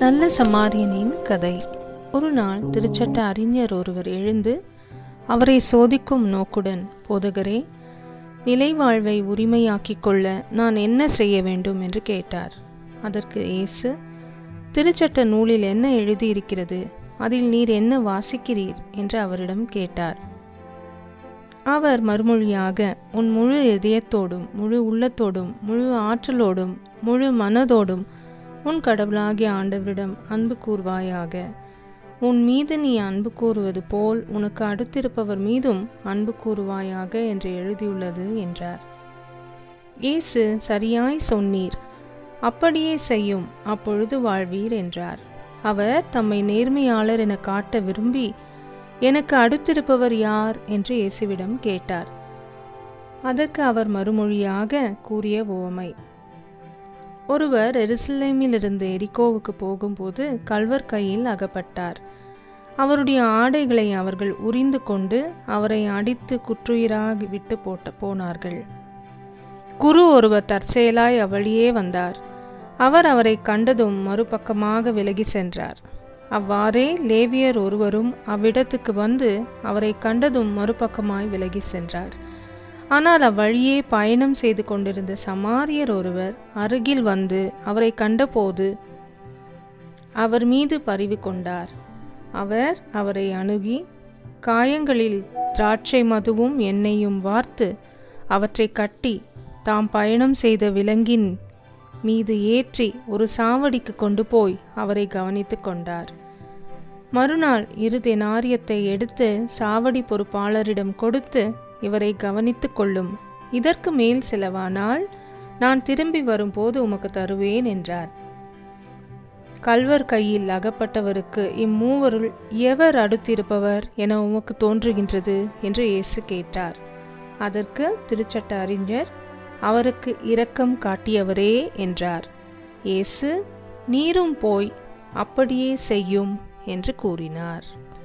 நல்ல சமாரியனின் கதை ஒரு நாள் திருச்சட்ட அறிஞர் ஒருவர் எழுந்து அவரை சோதிக்கும் நோக்குடன் போதகரே நிலை வாழ்வை உரிமையாக்கிக் கொள்ள நான் என்ன செய்ய வேண்டும் என்று கேட்டார் அதற்கு இயேசு திருச்சட்ட நூலில் என்ன எழுதியிருக்கிறது அதில் நீர் என்ன வாசிக்கிறீர் என்று அவரிடம் கேட்டார் அவர் மறுமொழியாக உன் முழு இதயத்தோடும் முழு உள்ளத்தோடும் முழு ஆற்றலோடும் முழு மனதோடும் உன் கடவுளாகிய ஆண்டவரிடம் அன்பு கூர்வாயாக உன் மீது நீ அன்பு கூறுவது போல் உனக்கு அடுத்திருப்பவர் மீதும் அன்பு கூறுவாயாக என்று எழுதியுள்ளது என்றார் இயேசு சரியாய் சொன்னீர் அப்படியே செய்யும் அப்பொழுது வாழ்வீர் என்றார் அவர் தம்மை நேர்மையாளர் என காட்ட விரும்பி எனக்கு அடுத்திருப்பவர் யார் என்று இயேசுவிடம் கேட்டார் அதற்கு அவர் மறுமொழியாக கூறிய உவமை ஒருவர் எருசலேமிலிருந்து எரிகோவுக்கு போகும்போது கல்வர் கையில் அகப்பட்டார் அவருடைய ஆடைகளை அவர்கள் உரிந்து கொண்டு அவரை அடித்து குற்றுயிராக விட்டு போட்ட போனார்கள் குரு ஒருவர் தற்செயலாய் அவ்வழியே வந்தார் அவர் அவரை கண்டதும் மறுபக்கமாக விலகி சென்றார் அவ்வாறே லேவியர் ஒருவரும் அவ்விடத்துக்கு வந்து அவரை கண்டதும் மறுபக்கமாய் விலகி சென்றார் ஆனால் அவ்வழியே பயணம் செய்து கொண்டிருந்த சமாரியர் ஒருவர் அருகில் வந்து அவரை கண்டபோது அவர் மீது பரிவு கொண்டார் அவர் அவரை அணுகி காயங்களில் திராட்சை மதுவும் எண்ணெயும் வார்த்து அவற்றை கட்டி தாம் பயணம் செய்த விலங்கின் மீது ஏற்றி ஒரு சாவடிக்கு கொண்டு போய் அவரை கவனித்து கொண்டார் மறுநாள் இரு தெனாரியத்தை எடுத்து சாவடி பொறுப்பாளரிடம் கொடுத்து இவரை கவனித்து கொள்ளும் இதற்கு மேல் செலவானால் நான் திரும்பி வரும்போது உமக்கு தருவேன் என்றார் கல்வர் கையில் அகப்பட்டவருக்கு இம்மூவருள் எவர் அடுத்திருப்பவர் என உமக்கு தோன்றுகின்றது என்று இயேசு கேட்டார் அதற்கு திருச்சட்ட அறிஞர் அவருக்கு இரக்கம் காட்டியவரே என்றார் இயேசு நீரும் போய் அப்படியே செய்யும் என்று கூறினார்